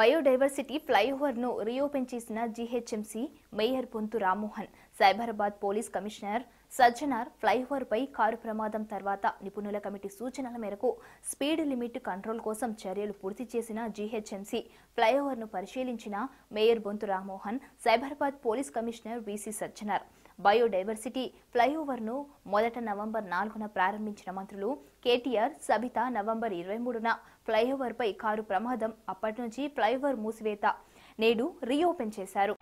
biodiversity ఫ్లైఓవర్ను reopen చేసిన GHMC mayor Bonthu Rammohan Cyberabad police commissioner Sajjanar ఫ్లైఓవర్పై కారు ప్రమాదం తర్వాత నిపుణుల కమిటీ సూచనల మేరకు స్పీడ్ లిమిట్ కంట్రోల్ కోసం చర్యలు పూర్తి చేసిన జీహెచ్ఎంసీ ఫ్లైఓవర్ను పరిశీలించిన mayor Bonthu Rammohan Cyberabad police commissioner VC Sajjanar biodiversity ఫ్లైఓవర్ను మొదట నవంబర్ నాలుగున ప్రారంభించిన మంత్రులు కేటీఆర్ సబిత నవంబర్ ఇరవై మూడున ఫ్లైఓవర్పై కారు ప్రమాదం అప్పటి నుంచి ఫ్లైఓవర్ మూసివేత నేడు రీఓపెన్ చేశారు